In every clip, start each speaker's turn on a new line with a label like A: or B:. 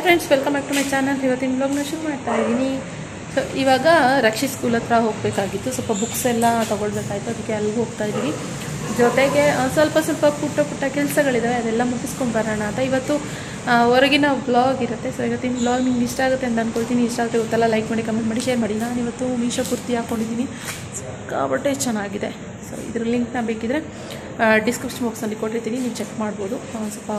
A: Hi friends welcome back to my channel ಇವತ್ತಿನ ಬ್ಲಾಗ್ನ ಶುರು ಮಾಡ್ತಾ ಇದ್ದೀನಿ ಸೊ ಇವಾಗ ರಕ್ಷಿ ಸ್ಕೂಲ್ ಹತ್ರ ಹೋಗಬೇಕಾಗಿತ್ತು ಸ್ವಲ್ಪ ಬುಕ್ಸ್ ಎಲ್ಲ ತೊಗೊಳ್ಬೇಕಾಯ್ತು ಅದಕ್ಕೆ ಅಲ್ಲಿಗೆ ಹೋಗ್ತಾ ಇದ್ದೀವಿ ಜೊತೆಗೆ ಆ, ಸ್ವಲ್ಪ ಸ್ವಲ್ಪ ಪುಟ್ಟ ಪುಟ್ಟ ಕೆಲಸಗಳಿದ್ದಾವೆ ಅದೆಲ್ಲ ಮುಗಿಸ್ಕೊಂಡು ಬರೋಣ ಅಂತ ಇವತ್ತು ಆ, ಹೊರಗಿನ ಬ್ಲಾಗ್ ಇರುತ್ತೆ ಸೊ ಇವತ್ತಿನ ಬ್ಲಾಗ್ ನಿಮ್ಗೆ ಇಷ್ಟ ಆಗುತ್ತೆ ಅಂತ ಅಂದ್ಕೊಳ್ತೀನಿ ಇಷ್ಟ ಆಗುತ್ತೆ ಗೊತ್ತಲ್ಲ ಲೈಕ್ ಮಾಡಿ ಕಮೆಂಟ್ ಮಾಡಿ ಶೇರ್ ಮಾಡಿ ನಾನು ಇವತ್ತು ಮೀಶೋ ಕುರ್ತಿ ಹಾಕ್ಕೊಂಡಿದ್ದೀನಿ ಸಿಕ್ಕಾಬಟ್ಟೆ ಚೆನ್ನಾಗಿದೆ ಸೊ ಇದ್ರ ಲಿಂಕ್ನ ಬೇಕಿದ್ರೆ ಡಿಸ್ಕ್ರಿಪ್ಷನ್ ಬಾಕ್ಸಲ್ಲಿ ಕೊಟ್ಟಿರ್ತೀನಿ ನೀವು ಚೆಕ್ ಮಾಡ್ಬೋದು ಆ, ಸ್ವಲ್ಪ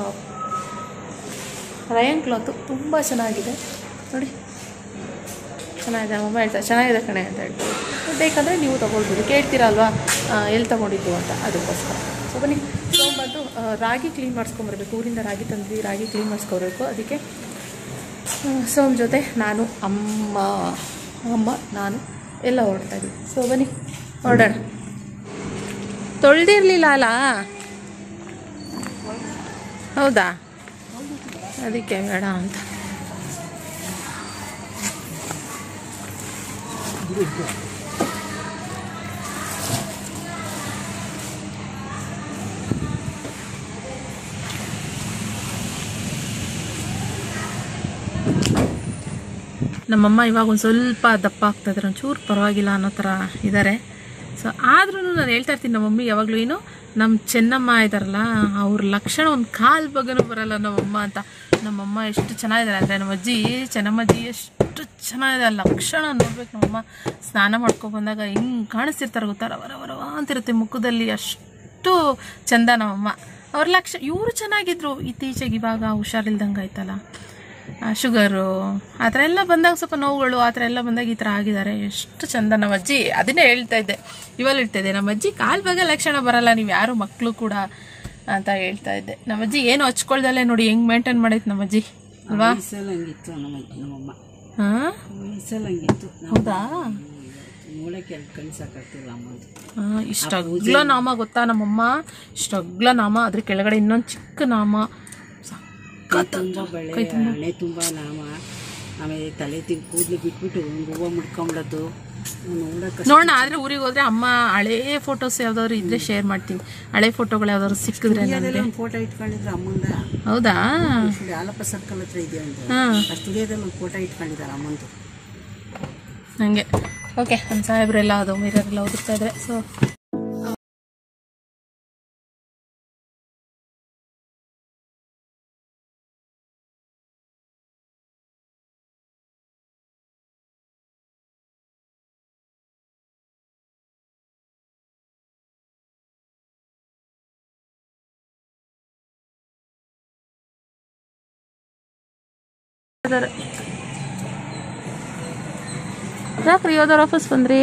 A: ರಯನ್ ಕ್ಲಾತು ತುಂಬ ಚೆನ್ನಾಗಿದೆ ನೋಡಿ ಚೆನ್ನಾಗಿದೆ ಅಮ್ಮ ಹೇಳ್ತಾರೆ ಚೆನ್ನಾಗಿದೆ ಕಣೆ ಅಂತ ಹೇಳ್ತಾರೆ ಬೇಕಂದರೆ ನೀವು ತೊಗೊಳ್ಬೋದು ಕೇಳ್ತೀರಲ್ವಾ ಆ, ಎಲ್ಲಿ ತೊಗೊಂಡಿದ್ದು ಅಂತ ಅದಕ್ಕೋಸ್ಕರ ಸೊ ಬನ್ನಿ ತೊಗೊಂಬಂದು ಆ, ರಾಗಿ ಕ್ಲೀನ್ ಮಾಡಿಸ್ಕೊಂಬರ್ಬೇಕು ಊರಿಂದ ರಾಗಿ ತಂದ್ವಿ ರಾಗಿ ಕ್ಲೀನ್ ಮಾಡಿಸ್ಕೊಬೇಕು ಅದಕ್ಕೆ ಸೋಮ್ ಜೊತೆ ನಾನು ಅಮ್ಮ ಅಮ್ಮ ನಾನು ಎಲ್ಲ ಹೊರಡ್ತಾ ಇದ್ವಿ ಸೊ ಬನ್ನಿ ಹೊರಡೋಣ ತೊಳೆದಿರಲಿಲ್ಲ ಅಲ್ಲ ಹೌದಾ ಅದಕ್ಕೆ ಬೇಡ ಅಂತ ನಮ್ಮಮ್ಮ ಇವಾಗ ಒಂದು ಸ್ವಲ್ಪ ದಪ್ಪ ಆಗ್ತಾ ಇದ್ದಾರೆ ಒಂಚೂರು ಪರವಾಗಿಲ್ಲ ಅನ್ನೋ ಥರ ಇದ್ದಾರೆ ಸೊ ಆದ್ರೂ ನಾನು ಹೇಳ್ತಾ ಇರ್ತೀನಿ ನಮ್ಮ ಮಮ್ಮಿ ಯಾವಾಗಲೂ ಏನು ನಮ್ಮ ಚೆನ್ನಮ್ಮ ಇದ್ದಾರಲ್ಲ ಅವ್ರ ಲಕ್ಷಣ ಒಂದು ಕಾಲು ಬಗನೂ ಬರಲ್ಲ ನಮ್ಮಮ್ಮ ಅಂತ ನಮ್ಮಮ್ಮ ಎಷ್ಟು ಚೆನ್ನಾಗಿದ್ದಾರೆ ಅಂದರೆ ನಮ್ಮ ಅಜ್ಜಿ ಚೆನ್ನಮ್ಮಜ್ಜಿ ಎಷ್ಟು ಚೆನ್ನಾಗಿದೆ ಆ ಲಕ್ಷಣ ನೋಡ್ಬೇಕು ನಮ್ಮಮ್ಮ ಸ್ನಾನ ಮಾಡ್ಕೊಂಡು ಬಂದಾಗ ಹಿಂಗೆ ಕಾಣಿಸ್ತಿರ್ತಾರೆ ಗೊತ್ತಾ ರವ ರವ ರವ ಅಂತಿರುತ್ತೆ ಮುಖದಲ್ಲಿ ಅಷ್ಟು ಚಂದ ನಮ್ಮಮ್ಮ ಅವ್ರ ಲಕ್ಷ ಇವರು ಚೆನ್ನಾಗಿದ್ರು ಇತ್ತೀಚೆಗೆ ಇವಾಗ ಹುಷಾರಿಲ್ದಂಗೆ ಆಯ್ತಲ್ಲ ಶುಗರು ಆ ಥರ ಎಲ್ಲ ಬಂದಾಗ ಸ್ವಲ್ಪ ನೋವುಗಳು ಆ ಥರ ಎಲ್ಲ ಬಂದಾಗ ಈ ಥರ ಆಗಿದ್ದಾರೆ ಎಷ್ಟು ಚಂದ ನಮ್ಮ ಅಜ್ಜಿ ಅದನ್ನೇ ಹೇಳ್ತಾ ಇದ್ದೆ ಇವಾಗ ಹೇಳ್ತಾ ಇದ್ದೆ ನಮ್ಮ ಅಜ್ಜಿ ಕಾಲ್ ಬಗ್ಗೆ ಲಕ್ಷಣ ಬರಲ್ಲ ನೀವು ಯಾರು ಮಕ್ಕಳು ಕೂಡ ಅಂತ ಹೇಳ್ತಾ ಇದ್ದೆ ನಮ್ಮ ಅಜ್ಜಿ ಏನು ಹಚ್ಕೊಳ್ದಲ್ಲೇ ನೋಡಿ ಹೆಂಗ್ ಮೇಂಟೈನ್ ಮಾಡೈತೆ ನಮ್ಮ ಅಜ್ಜಿ ಅಲ್ವಾ
B: ಮೀಸಲ್ ಹಂಗಿತ್ತು ನಮ್ಮ ನಮ್ಮಮ್ಮ
A: ಹಾ
B: ಮೀಸಲ್ ಹಂಗಿತ್ತು
A: ಹೌದಾ
B: ಮೂಳೆ ಕೆಲ್ ಕಳ್ಸಕ್ಕಾಗ್ತಿಲ್ಲ ಅಮ್ಮಂದು
A: ಹಾ, ಇಷ್ಟ ಅಗ್ಲ ನಾಮ ಗೊತ್ತಾ ನಮ್ಮಮ್ಮ ಇಷ್ಟ ಅಗ್ಲ ನಾಮ ಅದ್ರ ಕೆಳಗಡೆ ಇನ್ನೊಂದು ಚಿಕ್ಕ ನಾಮ
B: ಕೈ ತುಂಬ ಬಳೆ ಹಣೆ ತುಂಬ ನಾಮ ಆಮೇಲೆ ತಲೆ ತಿಂಗ್ ಕೂದಲು ಬಿಟ್ಬಿಟ್ಟು ಒಂದು ಹೂವು ಮುಡ್ಕೊಂಬಿಡೋದು ನೋಡಕ್ಕೆ
A: ನೋಡೋಣ ಆದ್ರೆ ಊರಿಗೆ ಹೋದ್ರೆ ಅಮ್ಮ ಹಳೇ ಫೋಟೋಸ್ ಯಾವ್ದಾದ್ರು ಇದ್ರೆ ಶೇರ್ ಮಾಡ್ತೀನಿ ಹಳೆ ಫೋಟೋಗಳು ಯಾವ್ದಾದ್ರು ಸಿಕ್ಕಿದ್ರೆ ನನಗೆ
B: ಒಂದು ಫೋಟೋ ಇಟ್ಕೊಂಡಿದ್ರು ಅಮ್ಮಂದ
A: ಹೌದಾ
B: ಇಲ್ಲಿ ಆಲಪ್ಪ ಸರ್ಕಲ್ ಹತ್ರ ಇದೆ ಅಂತ
A: ಹಾ
B: ಆ ಸ್ಟುಡಿಯೋದಲ್ಲಿ ಒಂದು ಫೋಟೋ ಇಟ್ಕೊಂಡಿದ್ದಾರೆ ಅಮ್ಮಂದು
A: ಹಂಗೆ ಓಕೆ ನಮ್ಮ ಸಾಹೇಬ್ರೆಲ್ಲ ಅದು ಮಿರರೆಲ್ಲ ಓದಿರ್ತಾ ಇದ್ರೆ ಸೊ ಯಾಕ್ರಿ ಯಾವ್ದಾರ ವಾಪಸ್ ಬಂದ್ರಿ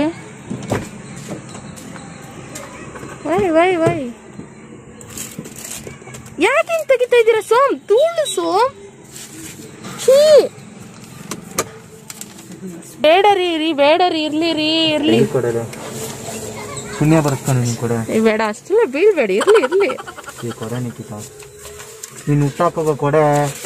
A: ವೈ ವೈ ವೈ ಯಾಕೆ ಹಿಂಗ್ ತೆಗಿತಾ ಇದ್ದೀರಾ ಸೋಮ್ ಧೂಳು ಸೋಮ್ ಛೀ ಬೇಡ ರೀ ರೀ ಬೇಡ ರೀ ಇರ್ಲಿ ರೀ ಇರ್ಲಿ
C: ಕೊಡಲೆ ಪುಣ್ಯ ಬರ್ತಾನೆ ನೀನು ಕೊಡ
A: ಏ, ಬೇಡ ಅಷ್ಟೆಲ್ಲ ಬೀಳ್ಬೇಡಿ ಇರ್ಲಿ ಇರ್ಲಿ
C: ಈ ಕೊಡ ನಿಕ್ಕಿತ ನೀನು ಹುಟ್ಟಾಕೋಗ ಕೊಡೆ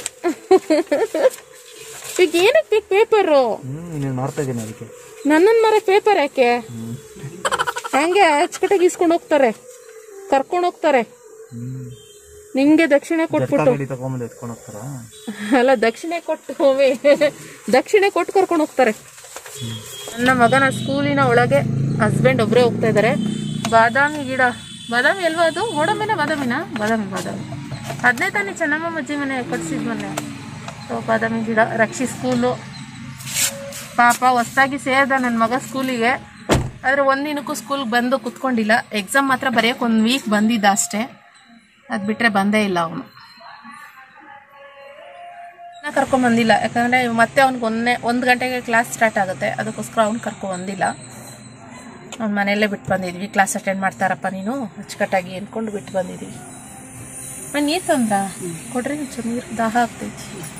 A: ಈಗ ಏನಕ್ಕೆ ಬೇಕು ಪೇಪರು
C: ಹ್ಮ್ ನೀನು ಮಾಡ್ತಾ ಇದ್ದೀನಿ ಅದಕ್ಕೆ
A: ನನ್ನನ್ ಮರ ಪೇಪರ್ ಯಾಕೆ ಹಂಗೆ ಅಚ್ಚುಕಟ್ಟಾಗಿ ಇಸ್ಕೊಂಡು ಹೋಗ್ತಾರೆ ಕರ್ಕೊಂಡು ಹೋಗ್ತಾರೆ
C: ಹ್ಮ್
A: ನಿಂಗೆ ದಕ್ಷಿಣೆ ಕೊಟ್ಬಿಟ್ಟು
C: ಗಾಡಿ ತಗೊಂಬಂದು ಎತ್ಕೊಂಡು ಹೋಗ್ತಾರ
A: ಅಲ್ಲ ದಕ್ಷಿಣೆ ಕೊಟ್ಟು ಹೋವೆ ದಕ್ಷಿಣೆ ಕೊಟ್ಟು ಕರ್ಕೊಂಡು ಹೋಗ್ತಾರೆ ನನ್ನ ಮಗನ ಸ್ಕೂಲಿನ ಒಳಗೆ ಹಸ್ಬೆಂಡ್ ಒಬ್ಬರೇ ಹೋಗ್ತಾ ಇದ್ದಾರೆ ಬಾದಾಮಿ ಗಿಡ ಬಾದಾಮಿ ಅಲ್ವಾ ಅದು ಗೋಡಂಬಿನ ಬಾದಾಮಿನ ಬಾದಾಮಿ ಬಾದಾಮಿ ಅದನ್ನೇ ತಾನೇ ಚೆನ್ನಮ್ಮ ಅಜ್ಜಿ ಮನೆ ಕಟ್ಸಿದ್ ಮೊನ್ನೆ ಸೊ ಬಾದಾಮಿ ಗಿಡ ರಕ್ಷಿ ಸ್ಕೂಲು ಪಾಪ ಹೊಸ್ದಾಗಿ ಸೇರಿದ ನನ್ನ ಮಗ ಸ್ಕೂಲಿಗೆ ಆದರೆ ಒಂದಿನಕ್ಕೂ ಸ್ಕೂಲ್ಗೆ ಬಂದು ಕುತ್ಕೊಂಡಿಲ್ಲ ಎಕ್ಸಾಮ್ ಮಾತ್ರ ಬರೆಯೋಕೆ ಒಂದು ವೀಕ್ ಬಂದಿದ್ದ ಅಷ್ಟೇ ಅದು ಬಿಟ್ಟರೆ ಬಂದೇ ಇಲ್ಲ ಅವನು ನಾ ಕರ್ಕೊಂಡ್ ಬಂದಿಲ್ಲ ಯಾಕಂದ್ರೆ ಮತ್ತೆ ಅವ್ನಿಗೆ ಒಂದೇ ಒಂದು ಗಂಟೆಗೆ ಕ್ಲಾಸ್ ಸ್ಟಾರ್ಟ್ ಆಗುತ್ತೆ ಅದಕ್ಕೋಸ್ಕರ ಅವ್ನು ಕರ್ಕೊಂಡ್ ಬಂದಿಲ್ಲ ಅವ್ನ ಮನೆಯಲ್ಲೇ ಬಿಟ್ಟು ಬಂದಿದ್ವಿ ಕ್ಲಾಸ್ ಅಟೆಂಡ್ ಮಾಡ್ತಾರಪ್ಪ ನೀನು ಅಚ್ಚುಕಟ್ಟಾಗಿ ಅನ್ಕೊಂಡು ಬಿಟ್ಟು ಬಂದಿದ್ವಿ ನೀರು ತಂದ್ರ ಕೊಡ್ರಿ ಒಂಚೂರು ನೀರು ದಾಹ ಆಗ್ತೈತಿ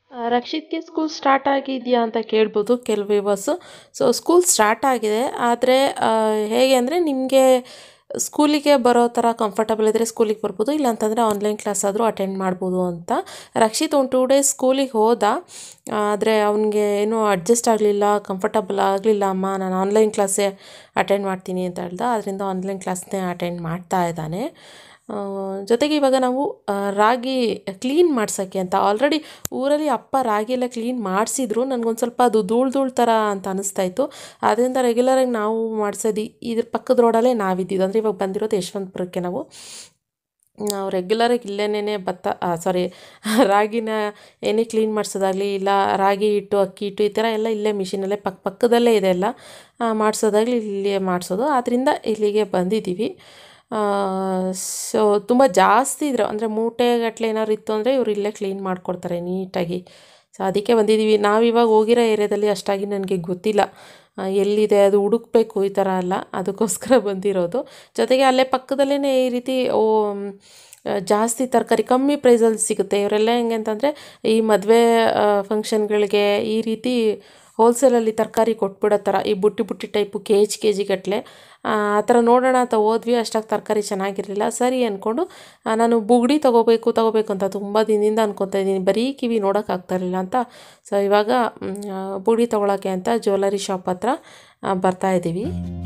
D: ಆ, ರಕ್ಷಿತ್ಗೆ ಸ್ಕೂಲ್ ಸ್ಟಾರ್ಟ್ ಆಗಿದೆಯಾ ಅಂತ ಕೇಳ್ಬೋದು ಕೆಲವು ವಿವರ್ಸು ಸೊ ಸ್ಕೂಲ್ ಸ್ಟಾರ್ಟ್ ಆಗಿದೆ ಆದರೆ ಹೇಗೆ ಅಂದರೆ ನಿಮಗೆ ಸ್ಕೂಲಿಗೆ ಬರೋ ಥರ ಕಂಫರ್ಟಬಲ್ ಇದ್ದರೆ ಸ್ಕೂಲಿಗೆ ಬರ್ಬೋದು ಇಲ್ಲಾಂತಂದರೆ ಆನ್ಲೈನ್ ಕ್ಲಾಸ್ ಆದರೂ ಅಟೆಂಡ್ ಮಾಡ್ಬೋದು ಅಂತ ರಕ್ಷಿತ್ ಒಂದು ಟೂ ಡೇಸ್ ಸ್ಕೂಲಿಗೆ ಹೋದ ಆದರೆ ಅವನಿಗೆ ಏನೂ ಅಡ್ಜಸ್ಟ್ ಆಗಲಿಲ್ಲ ಕಂಫರ್ಟಬಲ್ ಆಗಲಿಲ್ಲ ಅಮ್ಮ ನಾನು ಆನ್ಲೈನ್ ಕ್ಲಾಸೇ ಅಟೆಂಡ್ ಮಾಡ್ತೀನಿ ಅಂತ ಹೇಳ್ದ ಅದರಿಂದ ಆನ್ಲೈನ್ ಕ್ಲಾಸ್ನೇ ಅಟೆಂಡ್ ಮಾಡ್ತಾ ಇದ್ದಾನೆ ಆ, ಜೊತೆಗೆ ಇವಾಗ ನಾವು ಆ, ರಾಗಿ ಕ್ಲೀನ್ ಮಾಡ್ಸೋಕ್ಕೆ ಅಂತ ಆಲ್ರೆಡಿ ಊರಲ್ಲಿ ಅಪ್ಪ ರಾಗಿ ಎಲ್ಲ ಕ್ಲೀನ್ ಮಾಡಿಸಿದ್ರು ನನಗೊಂದು ಸ್ವಲ್ಪ ಅದು ಧೂಳು ಧೂಳು ಥರ ಅಂತ ಅನಿಸ್ತಾ ಇತ್ತು ಆದ್ದರಿಂದ ರೆಗ್ಯುಲರಾಗಿ ನಾವು ಮಾಡಿಸೋದು ಇದ್ರ ಪಕ್ಕದ ರೋಡಲ್ಲೇ ನಾವಿದ್ದಿದ್ದು ಅಂದರೆ ಇವಾಗ ಬಂದಿರೋದು ಯಶವಂತಪುರಕ್ಕೆ ನಾವು ನಾವು ರೆಗ್ಯುಲರಾಗಿ ಇಲ್ಲೇನೇ ಭತ್ತ ಸಾರಿ ರಾಗಿನ ಏನೇ ಕ್ಲೀನ್ ಮಾಡಿಸೋದಾಗಲಿ ಇಲ್ಲ ರಾಗಿ ಹಿಟ್ಟು ಅಕ್ಕಿ ಹಿಟ್ಟು ಈ ಥರ ಎಲ್ಲ ಇಲ್ಲೇ ಮಿಷಿನಲ್ಲೇ ಪಕ್ಕ ಪಕ್ಕದಲ್ಲೇ ಇದೆ ಎಲ್ಲ ಮಾಡಿಸೋದಾಗಲಿ ಇಲ್ಲೇ ಮಾಡಿಸೋದು ಆದ್ದರಿಂದ ಇಲ್ಲಿಗೆ ಬಂದಿದ್ದೀವಿ ಸೊ ತುಂಬ ಜಾಸ್ತಿ ಇದ್ರು ಅಂದರೆ ಮೂಟೆಗಟ್ಟಲೆ ಏನಾದ್ರು ಇತ್ತು ಅಂದರೆ ಇವ್ರು ಇಲ್ಲೇ ಕ್ಲೀನ್ ಮಾಡಿಕೊಡ್ತಾರೆ ನೀಟಾಗಿ ಸೊ ಅದಕ್ಕೆ ಬಂದಿದ್ದೀವಿ ನಾವಿವಾಗ ಹೋಗಿರೋ ಏರಿಯಾದಲ್ಲಿ ಅಷ್ಟಾಗಿ ನನಗೆ ಗೊತ್ತಿಲ್ಲ ಆ, ಎಲ್ಲಿದೆ ಅದು ಹುಡುಕ್ಬೇಕು ಈ ಥರ ಎಲ್ಲ ಅದಕ್ಕೋಸ್ಕರ ಬಂದಿರೋದು ಜೊತೆಗೆ ಅಲ್ಲೇ ಪಕ್ಕದಲ್ಲೇ ಈ ರೀತಿ ಓ ಮ್, ಆ, ಜಾಸ್ತಿ ತರಕಾರಿ ಕಮ್ಮಿ ಪ್ರೈಸಲ್ಲಿ ಸಿಗುತ್ತೆ ಇವರೆಲ್ಲ ಹೆಂಗೆ ಅಂತಂದರೆ ಈ ಮದುವೆ ಫಂಕ್ಷನ್ಗಳಿಗೆ ಈ ರೀತಿ ಹೋಲ್ಸೇಲಲ್ಲಿ ತರಕಾರಿ ಕೊಟ್ಬಿಡೋ ಥರ ಈ ಬುಟ್ಟಿ ಬುಟ್ಟಿ type K G K G ಗಟ್ಟಲೆ ಆ ಥರ ನೋಡೋಣ ಅಂತ ಹೋದ್ವಿ ಅಷ್ಟಾಗಿ ತರಕಾರಿ ಚೆನ್ನಾಗಿರಲಿಲ್ಲ ಸರಿ ಅಂದ್ಕೊಂಡು ಆ, ನಾನು ಬುಗುಡಿ ತೊಗೋಬೇಕು ತೊಗೋಬೇಕು ಅಂತ ತುಂಬ ದಿನದಿಂದ ಅನ್ಕೊತಾ ಇದ್ದೀನಿ ಬರೀ ಕಿವಿ ನೋಡೋಕ್ಕಾಗ್ತಾ ಇರಲಿಲ್ಲ ಅಂತ ಸೊ ಇವಾಗ ಮ್, ಆ, ಬುಗುಡಿ ತೊಗೊಳಕ್ಕೆ ಅಂತ ಜ್ಯುವೆಲರಿ ಶಾಪ್ ಹತ್ರ ಆ, ಬರ್ತಾ ಇದ್ದೀವಿ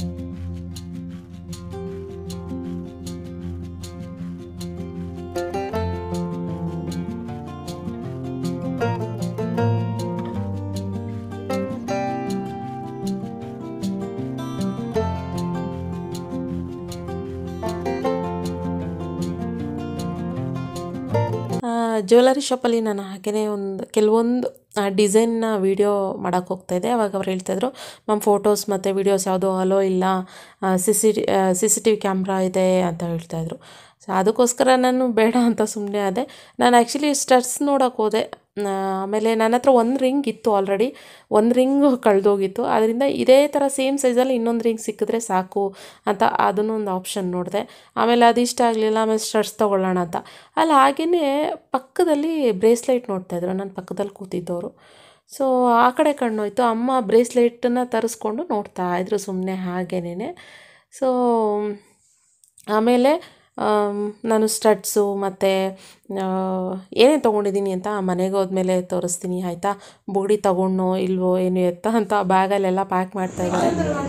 D: ಜ್ಯುವೆಲರಿ ಶಾಪಲ್ಲಿ ನಾನು ಹಾಗೆಯೇ ಒಂದು ಕೆಲವೊಂದು ಡಿಸೈನ್ನ ವೀಡಿಯೋ ಮಾಡೋಕ್ಕೆ ಹೋಗ್ತಾಯಿದ್ದೆ ಅವಾಗ ಅವ್ರು ಹೇಳ್ತಾಯಿದ್ರು ಮ್ಯಾಮ್ ಫೋಟೋಸ್ ಮತ್ತು ವೀಡಿಯೋಸ್ ಯಾವುದೋ ಅಲೋ ಇಲ್ಲ C C C C T V camera ಇದೆ ಅಂತ ಹೇಳ್ತಾಯಿದ್ರು ಸೊ ಅದಕ್ಕೋಸ್ಕರ ನಾನು ಬೇಡ ಅಂತ ಸುಮ್ಮನೆ ಆದೆ ನಾನು ಆ್ಯಕ್ಚುಲಿ ಸ್ಟಡ್ಸ್ ನೋಡೋಕೆ ಹೋದೆ ಆ, ಆಮೇಲೆ ನನ್ನ ಹತ್ರ ಒಂದು ರಿಂಗ್ ಇತ್ತು ಆಲ್ರೆಡಿ ಒಂದು ರಿಂಗ್ ಕಳೆದೋಗಿತ್ತು ಅದರಿಂದ ಇದೇ ಥರ ಸೇಮ್ ಸೈಜಲ್ಲಿ ಇನ್ನೊಂದು ರಿಂಗ್ ಸಿಕ್ಕಿದ್ರೆ ಸಾಕು ಅಂತ ಅದನ್ನು ಒಂದು ಆಪ್ಷನ್ ನೋಡಿದೆ ಆಮೇಲೆ ಅದು ಇಷ್ಟ ಆಗಲಿಲ್ಲ ಆಮೇಲೆ ಸ್ಟಡ್ಸ್ ತೊಗೊಳ್ಳೋಣ ಅಂತ ಅಲ್ಲಿ ಹಾಗೆಯೇ ಪಕ್ಕದಲ್ಲಿ ಬ್ರೇಸ್ಲೈಟ್ ನೋಡ್ತಾಯಿದ್ರು ನನ್ನ ಪಕ್ಕದಲ್ಲಿ ಕೂತಿದ್ದವರು ಸೊ ಆ ಕಡೆ ಕಣ್ಣೋಯ್ತು ಅಮ್ಮ ಬ್ರೇಸ್ಲೈಟನ್ನು ತರಿಸ್ಕೊಂಡು ನೋಡ್ತಾ ಇದ್ರು ಸುಮ್ಮನೆ ಹಾಗೇನೆ ಸೊ ಆಮೇಲೆ ಆಮ್, ನಾನು ಸ್ಟಡ್ಸು ಮತ್ತು ಏನೇನು ತೊಗೊಂಡಿದ್ದೀನಿ ಅಂತ ಮನೆಗೆ ಹೋದ್ಮೇಲೆ ತೋರಿಸ್ತೀನಿ ಆಯಿತಾ ಬುಗುಡಿ ತೊಗೊಂಡು ಇಲ್ವೋ ಏನು ಎತ್ತ ಅಂತ ಬ್ಯಾಗಲ್ಲೆಲ್ಲ ಪ್ಯಾಕ್ ಮಾಡ್ತಾ ಇದ್ದಾರೆ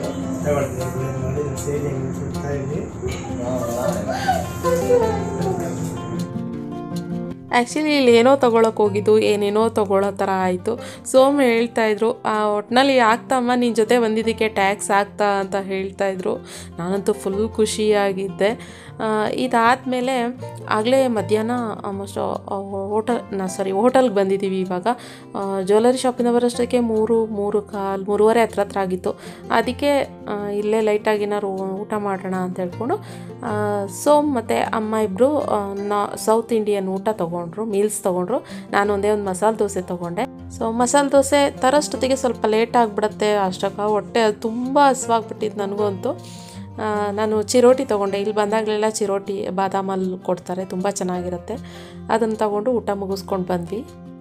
D: ಆ್ಯಕ್ಚುಲಿ ಇಲ್ಲಿ ಏನೋ ತೊಗೊಳಕ್ಕೆ ಹೋಗಿದ್ದು ಏನೇನೋ ತೊಗೊಳ್ಳೋ ಥರ ಆಯಿತು ಸೋಮ್ ಹೇಳ್ತಾಯಿದ್ರು ಒಟ್ಟಿನಲ್ಲಿ ಆಗ್ತಮ್ಮ ನಿನ್ನ ಜೊತೆ ಬಂದಿದ್ದಕ್ಕೆ ಟ್ಯಾಕ್ಸ್ ಆಗ್ತಾ ಅಂತ ಹೇಳ್ತಾಯಿದ್ರು ನಾನಂತೂ ಫುಲ್ ಖುಷಿಯಾಗಿದ್ದೆ ಇದಾದಮೇಲೆ ಆಗಲೇ ಮಧ್ಯಾಹ್ನ ಆಲ್ಮೋಸ್ಟ್ ಹೋಟೆಲ್ ನಾ ಸಾರಿ ಹೋಟೆಲ್ಗೆ ಬಂದಿದ್ದೀವಿ ಇವಾಗ ಜ್ಯುವೆಲರಿ ಶಾಪಿಂದ ಬರೋಷ್ಟಕ್ಕೆ ಮೂರು ಮೂರು ಕಾಲು ಮೂರುವರೆ ಹತ್ರ ಹತ್ರ ಆಗಿತ್ತು ಅದಕ್ಕೆ ಆ, ಇಲ್ಲೇ ಲೈಟಾಗಿ ಏನಾದ್ರು ಊಟ ಮಾಡೋಣ ಅಂತ ಹೇಳ್ಕೊಂಡು ಆ, ಸೋಮ್ ಮತ್ತು ಅಮ್ಮ ಇಬ್ಬರು ನಾ ಸೌತ್ ಇಂಡಿಯನ್ ಊಟ ತೊಗೊಂಡ್ರು ಮೀಲ್ಸ್ ತೊಗೊಂಡ್ರು ನಾನು ಒಂದೇ ಒಂದು ಮಸಾಲೆ ದೋಸೆ ತೊಗೊಂಡೆ ಸೊ ಮಸಾಲೆ ದೋಸೆ ತರೋಷ್ಟೊತ್ತಿಗೆ ಸ್ವಲ್ಪ ಲೇಟ್ ಆಗಿಬಿಡುತ್ತೆ ಅಷ್ಟಕ್ಕೆ ಹೊಟ್ಟೆ ಅದು ತುಂಬ ಹಸ್ವಾಗ್ಬಿಟ್ಟಿತ್ತು ನನಗಂತೂ ಆ, ನಾನು ಚಿರೋಟಿ ತೊಗೊಂಡೆ ಇಲ್ಲಿ ಬಂದಾಗಲೆಲ್ಲ ಚಿರೋಟಿ ಬಾದಾಮಲ್ಲಿ ಕೊಡ್ತಾರೆ ತುಂಬ ಚೆನ್ನಾಗಿರುತ್ತೆ ಅದನ್ನು ತಗೊಂಡು ಊಟ ಮುಗಿಸ್ಕೊಂಡು ಬಂದ್ವಿ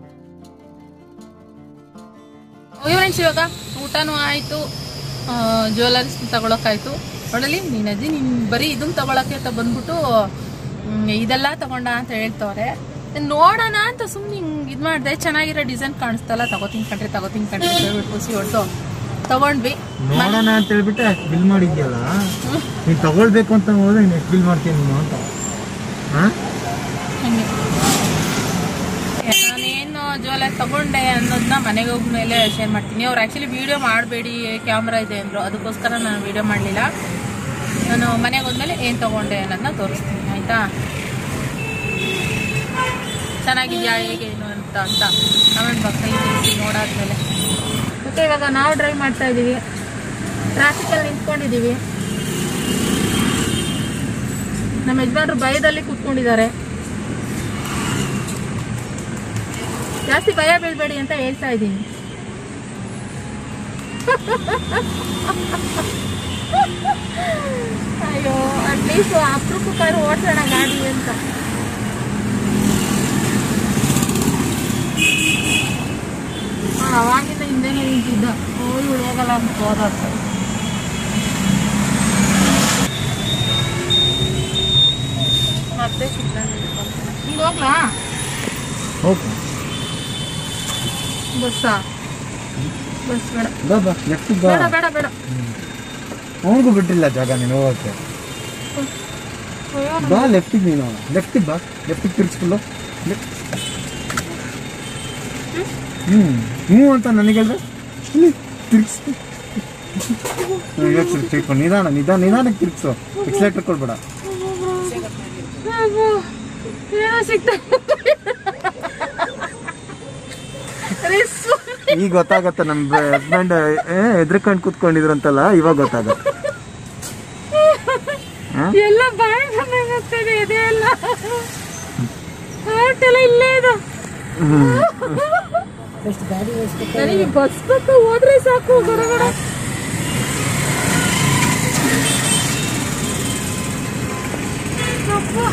A: ಫ್ರೆಂಡ್ಸ್ ಇವಾಗ ಊಟನೂ ಆಯಿತು ಜ್ಯುವೆಲರೀಸ್ ತಗೊಳಕ್ಕಾಯ್ತು ನೋಡಲಿ ನೀನು ಅಜ್ಜಿ ನೀನು ಬರೀ ಇದನ್ನ ತಗೊಳಕ್ಕೆ ಅಂತ ಬಂದ್ಬಿಟ್ಟು ಹ್ಮ್, ಇದೆಲ್ಲ ತಗೊಂಡ ಅಂತ ಹೇಳ್ತವ್ರೆ ನೋಡೋಣ ಅಂತ ಸುಮ್ಮನೆ ಹಿಂಗೆ ಇದು ಮಾಡಿದೆ ಚೆನ್ನಾಗಿರೋ ಡಿಸೈನ್ ಕಾಣಿಸ್ತಲ್ಲ ತಗೋತೀನಿ ಕಣ್ರಿ ತಗೋತೀನಿ ಕಣ್ರಿ ಅಂತ ಹೇಳ್ಬಿಟ್ಟು ಖುಷಿ ಹೊಡ್ದು ತಗೊಂಡ್ವಿ
C: ನೋಡೋಣ ಅಂತ ಹೇಳ್ಬಿಟ್ಟು ಅಷ್ಟು ಬಿಲ್ ಮಾಡಿದ್ಯಲ್ಲ ನೀನು ತಗೊಳ್ಬೇಕು ಅಂತ ಹೋದ್ರೆ ನೀನು ಎಷ್ಟು ಬಿಲ್ ಮಾಡ್ತೀನಿ ನೀನು ಅಂತ ಹಾಂ
A: ಹಂಗೆ ನಾನೇನು ಜ್ಯುವೆಲರಿ ತಗೊಂಡೆ ಅನ್ನೋದನ್ನ ಮನೆಗೆ ಹೋಗ್ಮೇಲೆ ಶೇರ್ ಮಾಡ್ತೀನಿ ಅವ್ರು ಆ್ಯಕ್ಚುಲಿ ವಿಡಿಯೋ ಮಾಡಬೇಡಿ ಕ್ಯಾಮ್ರಾ ಇದೆ ಅಂದರು ಅದಕ್ಕೋಸ್ಕರ ನಾನು ವಿಡಿಯೋ ಮಾಡಲಿಲ್ಲ ನಾನು ಮನೆಗೆ ಹೋದ್ಮೇಲೆ ಏನು ತಗೊಂಡೆ ಅನ್ನೋದನ್ನ ತೋರಿಸ್ತೀನಿ ಆಯಿತಾ ಚೆನ್ನಾಗಿದೆಯಾ ಹೇಗೆ ಏನು ಅಂತ ಅಂತ ಕಮೆಂಟ್ ಬಾಕ್ಸಲ್ಲಿ ತಿಳಿಸಿ ನೋಡಾದ್ಮೇಲೆ ಓಕೆ ಇವಾಗ ನಾವು ಡ್ರೈವ್ ಮಾಡ್ತಾ ಇದ್ದೀವಿ ಟ್ರಾಫಿಕಲ್ಲಿ ನಿಂತ್ಕೊಂಡಿದ್ದೀವಿ ನಮ್ಮ ಯಜಮಾನ್ರು ಭಯದಲ್ಲಿ ಕೂತ್ಕೊಂಡಿದ್ದಾರೆ ಜಾಸ್ತಿ ಭಯ ಬೀಳ್ಬೇಡಿ ಅಂತ ಹೇಳ್ತಾ ಇದ್ದೀನಿ ಅಯ್ಯೋ ಅಟ್ಲೀಸ್ಟ್ ಅಪರೂಪಕ್ಕಾದ್ರೂ ಓಡಿಸೋಣ ಗಾಡಿ ಅಂತ ಅವ್ನು ಅವಾಗಿಂದ ಹಿಂದೆನೇ ನಿಂತಿದ್ದ ಓ ಇವಳು ಹೋಗಲ್ಲ ಅಂತ ಹೋದ ಅಂತ. ಮತ್ತೆ ಹಿಂಗೆ ಹೋಗ್ಲಾ
C: ಓಕೆ
A: ಬಸ್ಸಾ ಬಸ್ ಬೇಡ
C: ಬಾ ಬಾ ಲೆಫ್ಟಿಗೆ ಬಾ
A: ಬೇಡ ಬೇಡ ಬೇಡ
C: ಅವನಿಗೂ ಬಿಟ್ಟಿಲ್ಲ ಜಾಗ ನೀನು ಹೋಗೋಕ್ಕೆ
A: ಅಯ್ಯೋ
C: ಬಾ ಲೆಫ್ಟಿಗೆ ನೀನು ಲೆಫ್ಟಿಗೆ ಬಾ ಲೆಫ್ಟಿಗೆ ತಿರ್ಸ್ಕೊಂಡು ಲೆಫ್ಟ್ ಹ್ಞೂ ಹ್ಞೂ ಅಂತ ನನಗೆ ಹೇಳಿದ್ರೆ ಇಲ್ಲಿ ತಿರ್ಗಿಸು ತಿರ್ಕೊಂಡು ನಿಧಾನ ನಿಧಾನ ನಿಧಾನಕ್ಕೆ ತಿರ್ಗಿಸು ಎಕ್ಸಲೇಟರ್ ಕೊಡ್ಬೇಡ
A: ಅಬ್ಬಾ, ಏನೋ ಸಿಕ್ತ ಅರೆ ಸುಮ್ನೆ
C: ಈಗ ಗೊತ್ತಾಗತ್ತೆ ನಮ್ಮ ಹಸ್ಬೆಂಡ್ ಎದ್ರಕಂಡು ಕೂತ್ಕೊಂಡಿದ್ರಂತಲ್ಲ ಇವಾಗ ಗೊತ್ತಾಗತ್ತೆ
A: ಎಲ್ಲ ಬಾಯಿ ಬಂದಂಗಾಗ್ತದೆ ಇದೆ ಎಲ್ಲ ಹಾರ್ಟ್ ಎಲ್ಲ ಇಲ್ಲೇ ಇದೆ ನನಗೆ ಬಸ್ ಬತ್ತ ಹೋದ್ರೆ ಸಾಕು ಹೊರಗಡೆ ಅಪ್ಪ.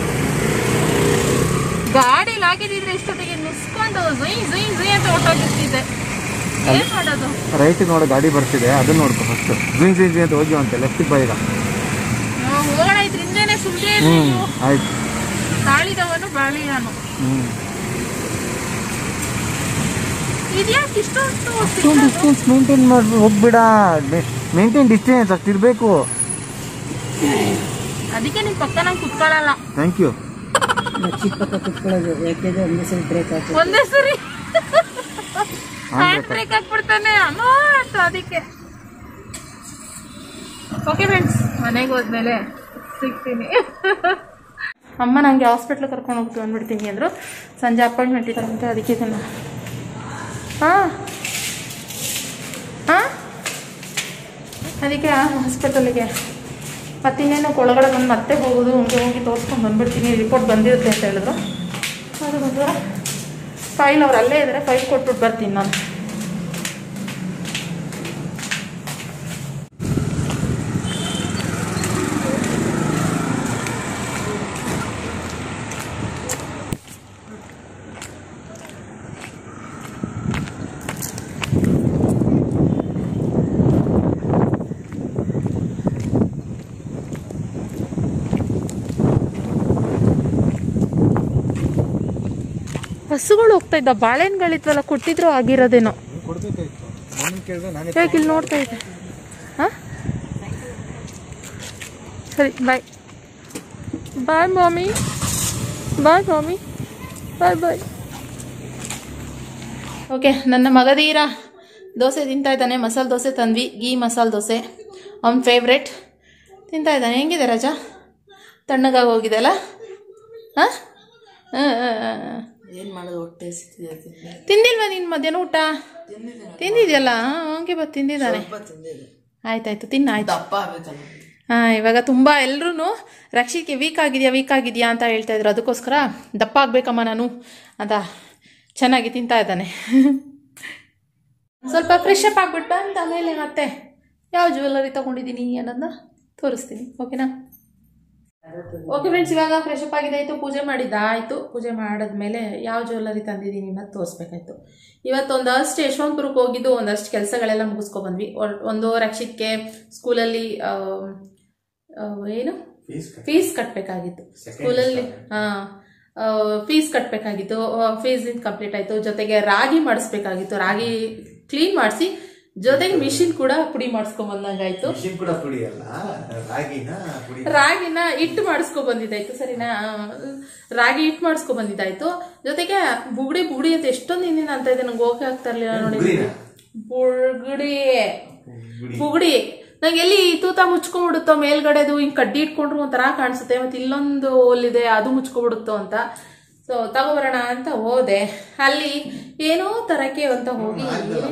A: ಗಾಡಿಲಿ ಹಾಕಿದಿದ್ರೆ ಇಷ್ಟೊತ್ತಿಗೆ ನಿಸ್ಕೊಂಡು ಜುಯ್ ಜುಯ್ ಜುಯ್ ಅಂತ ಹೊಟ್ಟೋಗಿರ್ತಿದ್ದೆ ಏನ್ ಮಾಡೋದು
C: ರೈಟ್ ನೋಡು ಗಾಡಿ ಬರ್ತಿದೆ ಅದನ್ನ ನೋಡ್ಕೊ ಫಸ್ಟ್ ಜಿಂಗ್ ಜಿಂಗ್ ಅಂತ ಹೋಗಿ ಅಂತೆ ಲೆಫ್ಟಿಗೆ ಬಾ ಈಗ
A: ನಾವು ಹೋಗೋಣ ಇದ್ರಿಂದೇನೆ ಸುಮ್ಮನೆ
C: ಹ್ಞೂ ಆಯ್ತು
A: ತಾಳಿದವನು ಬಾಳಿಯಾನು
C: ಹ್ಞೂ
A: ಇದ್ಯಾಕೆ ಇಷ್ಟೊಂದು
C: ಅಷ್ಟೊಂದು ಡಿಸ್ಟೆನ್ಸ್ ಮೇಂಟೈನ್ ಮಾಡಿ ಹೋಗ್ಬಿಡ ಮೇಂಟೈನ್ ಡಿಸ್ಟೆನ್ಸ್ ಅಷ್ಟಿರಬೇಕು
A: ಅದಕ್ಕೆ ನಿಮ್ ಪಕ್ಕ ನಂಗೆ ಕುತ್ಕೊಳ್ಳಲ್ಲ
C: ಥ್ಯಾಂಕ್ ಯು
B: ಚಿಕ್ಕ ಪಕ್ಕ ಕುತ್ಕೊಳ್ಳೋದು ಯಾಕೆಂದ್ರೆ ಒಂದೇ ಸಲ ಬ್ರೇಕ್ ಹಾಕಿ
A: ಒಂದೇ ಸರಿ ಹ್ಯಾಂಡ್ ಬ್ರೇಕ್ ಹಾಕ್ಬಿಡ್ತಾನೆ ಅನ್ನೋ ಅಂತ ಅದಕ್ಕೆ ಓಕೆ ಫ್ರೆಂಡ್ಸ್ ಮನೆಗೆ ಹೋದ್ಮೇಲೆ ಸಿಗ್ತೀನಿ ಅಮ್ಮ ನನಗೆ ಹಾಸ್ಪಿಟ್ಲ್ ಕರ್ಕೊಂಡು ಹೋಗ್ತೀವಿ ಅಂದ್ಬಿಡ್ತೀನಿ ಅಂದರು ಸಂಜೆ ಅಪಾಯಿಂಟ್ಮೆಂಟ್ ಇದ್ದಾರಂತೆ ಅದಕ್ಕೆ ಇದನ್ನು ಹಾಂ ಹಾಂ ಅದಕ್ಕೆ ಹಾಸ್ಪಿಟಲ್ಗೆ ಮತ್ತಿನ್ನೇನು ಒಳಗಡೆ ಬಂದು ಮತ್ತೆ ಹೋಗೋದು ಹಂಗೆ ಹೋಗಿ ತೋರಿಸ್ಕೊಂಡು ಬಂದ್ಬಿಡ್ತೀನಿ ರಿಪೋರ್ಟ್ ಬಂದಿರುತ್ತೆ ಅಂತ ಹೇಳಿದ್ರು ಅದು ಬಂದ್ರೆ ಫೈಲ್ ಅವ್ರು ಅಲ್ಲೇ ಇದ್ದಾರೆ ಫೈಲ್ ಕೊಟ್ಬಿಟ್ಟು ಬರ್ತೀನಿ ನಾನು ಹಸುಗಳು ಹೋಗ್ತಾ ಇದ್ದ ಬಾಳೆಹಣ್ಣುಗಳಿದ್ವಲ್ಲ ಕೊಟ್ಟಿದ್ರು ಆಗಿರೋದೇನೋ
C: ಕೊಡ್ಬೇಕಾಯ್ತು ನಾನು ಕೇಳಿದ್ರೆ ನಾನೇ
A: ಹೇಗೆ ಇಲ್ಲಿ ನೋಡ್ತಾ ಇದ್ದೆ ಹಾಂ ಸರಿ ಬಾಯ್ ಬಾಯ್ ಮಾಮಿ ಬಾಯ್ ಮಾಮಿ ಬಾಯ್ ಬಾಯ್ ಓಕೆ ನನ್ನ ಮಗದೀರ ದೋಸೆ ತಿಂತಾ ಇದ್ದಾನೆ ಮಸಾಲೆ ದೋಸೆ ತಂದ್ವಿ ಗೀ ಮಸಾಲೆ ದೋಸೆ ಅವ್ನ ಫೇವ್ರೆಟ್ ತಿಂತಾ ಇದ್ದಾನೆ ಹೆಂಗಿದೆ ರಾಜ ತಣ್ಣಗಾಗಿ ಹೋಗಿದೆ ಅಲ್ಲ ಹಾಂ ಹಾಂ ಹಾಂ
B: ಏನು ಮಾಡೋದು ಹೊಟ್ಟೆ ಸಿಕ್ತಿದೆ
A: ತಿಂದಿಲ್ವಾ ನೀನು ಮಧ್ಯಾಹ್ನ ಊಟ ತಿಂದಿದ್ಯಲ್ಲ ಹಂಗೆ ಬತ್ ತಿಂದಿದ್ದಾನೆ
B: ತಿಂದಿದೆ
A: ಆಯ್ತಾಯ್ತು ತಿನ್ನ ಆಯ್ತು
B: ದಪ್ಪ ಆಗ್ಬೇಕಲ್ಲ
A: ಹಾಂ ಇವಾಗ ತುಂಬ ಎಲ್ಲರೂ ರಕ್ಷಿತ್ಗೆ ವೀಕ್ ಆಗಿದೆಯಾ ವೀಕ್ ಆಗಿದೆಯಾ ಅಂತ ಹೇಳ್ತಾ ಇದ್ರು ಅದಕ್ಕೋಸ್ಕರ ದಪ್ಪ ಆಗ್ಬೇಕಮ್ಮ ನಾನು ಅಂತ ಚೆನ್ನಾಗಿ ತಿಂತಾ ಇದ್ದಾನೆ ಸ್ವಲ್ಪ ಫ್ರೆಶ್ ಅಪ್ ಆಗ್ಬಿಟ್ಟು ಬಂದ ಆಮೇಲೆ ಮತ್ತೆ ಯಾವ ಜ್ಯುವೆಲ್ಲರಿ ತೊಗೊಂಡಿದ್ದೀನಿ ಅನ್ನೋದನ್ನ ತೋರಿಸ್ತೀನಿ ಓಕೆನಾ ಓಕೆ ಫ್ರೆಂಡ್ಸ್ ಇವಾಗ ಫ್ರೆಶ್ ಅಪ್ ಆಗಿದೆ ಆಯಿತು ಪೂಜೆ ಮಾಡಿದ್ದಾಯಿತು ಪೂಜೆ ಮಾಡಿದ್ಮೇಲೆ ಯಾವ ಜ್ಯುವೆಲ್ಲರಿ ತಂದಿದ್ದೀನಿ ಅನ್ನೋದು ತೋರಿಸ್ಬೇಕಾಯ್ತು ಇವತ್ತು ಒಂದಷ್ಟು ಯಶವಂತಪುರಕ್ಕೆ ಹೋಗಿದ್ದು ಒಂದಷ್ಟು ಕೆಲಸಗಳೆಲ್ಲ ಮುಗಿಸ್ಕೊಬಂದ್ವಿ ಒಂದು ರಕ್ಷಿತ್ಗೆ ಸ್ಕೂಲಲ್ಲಿ ಏನು ಫೀಸ್ ಕಟ್ಟಬೇಕಾಗಿತ್ತು ಸ್ಕೂಲಲ್ಲಿ ಹಾಂ ಫೀಸ್ ಕಟ್ಟಬೇಕಾಗಿತ್ತು ಫೀಸ್ ಕಂಪ್ಲೀಟ್ ಆಯಿತು ಜೊತೆಗೆ ರಾಗಿ ಮಾಡಿಸ್ಬೇಕಾಗಿತ್ತು ರಾಗಿ ಕ್ಲೀನ್ ಮಾಡಿಸಿ ಜೊತೆಗೆ ಮಿಷಿನ್ ಕೂಡ ಪುಡಿ ಮಾಡಿಸ್ಕೊಂಬಂದಂಗಾಯ್ತು
C: ಮಿಷಿನ್ ಕೂಡ ಪುಡಿಯಲ್ಲ ರಾಗಿನ ಪುಡಿ
A: ರಾಗಿನ ಹಿಟ್ಟು ಮಾಡಿಸ್ಕೊ ಬಂದಿದ್ದಾಯ್ತು ಸರಿನಾ ರಾಗಿ ಹಿಟ್ಟು ಮಾಡಿಸ್ಕೊ ಬಂದಿದ್ದಾಯ್ತು ಜೊತೆಗೆ ಬುಗುಡಿ ಬುಗುಡಿ ಅಂತ ಎಷ್ಟೊಂದು ಹಿಂದಿನ ಅಂತ ಇದೆ ನಂಗೆ ಹೋಗಕ್ಕೆ ಆಗ್ತಾ ಇರ್ಲಿಲ್ಲ ನೋಡಿ ಬುಗುಡಿ ಬುಗುಡಿ ನಂಗೆ ಎಲ್ಲಿ ತೂತ ಮುಚ್ಕೊಂಡ್ಬಿಡುತ್ತೋ ಮೇಲ್ಗಡೆದು ಹಿಂಗ್ ಕಡ್ಡಿ ಇಟ್ಕೊಂಡ್ರು ಒಂಥರ ಕಾಣಿಸುತ್ತೆ ಮತ್ತೆ ಇಲ್ಲೊಂದು ಹೋಲಿದೆ ಅದು ಮುಚ್ಕೊಬಿಡುತ್ತೋ ಅಂತ ಸೊ ತಗೋಬರೋಣ ಅಂತ ಹೋದೆ ಅಲ್ಲಿ ಏನೋ ತರಕ್ಕೆ ಅಂತ ಹೋಗಿ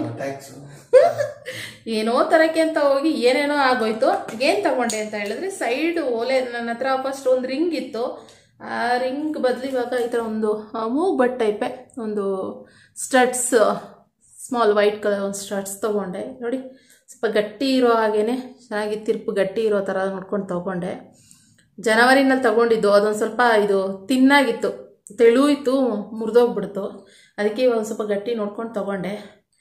A: ಏನೋ ತರಕ್ಕೆ ಅಂತ ಹೋಗಿ ಏನೇನೋ ಆಗೋಯ್ತು ಏನ್ ತಗೊಂಡೆ ಅಂತ ಹೇಳಿದ್ರೆ ಸೈಡ್ ಓಲೆ ನನ್ನ ಹತ್ರ ಫಸ್ಟ್ ಒಂದು ರಿಂಗ್ ಇತ್ತು ಆ ರಿಂಗ್ ಬದಲು ಇವಾಗ ಈ ಥರ ಒಂದು ಮೂಗ್ ಬಟ್ ಟೈಪೆ ಒಂದು ಸ್ಟಡ್ಸ್ ಸ್ಮಾಲ್ ವೈಟ್ ಕಲರ್ ಒಂದು ಸ್ಟಡ್ಸ್ ತೊಗೊಂಡೆ ನೋಡಿ ಸ್ವಲ್ಪ ಗಟ್ಟಿ ಇರೋ ಹಾಗೇನೆ ಚೆನ್ನಾಗಿ ತಿರುಪು ಗಟ್ಟಿ ಇರೋ ಥರ ನೋಡ್ಕೊಂಡು ತೊಗೊಂಡೆ ಜನವರಿನಲ್ಲಿ ತಗೊಂಡಿದ್ದು ಅದೊಂದು ಸ್ವಲ್ಪ ಇದು ತಿನ್ನಾಗಿತ್ತು ತೆಳು ಇತ್ತು ಮುರಿದೋಗ್ಬಿಡ್ತು ಅದಕ್ಕೆ ಇವಾಗ ಸ್ವಲ್ಪ ಗಟ್ಟಿ ನೋಡ್ಕೊಂಡು ತೊಗೊಂಡೆ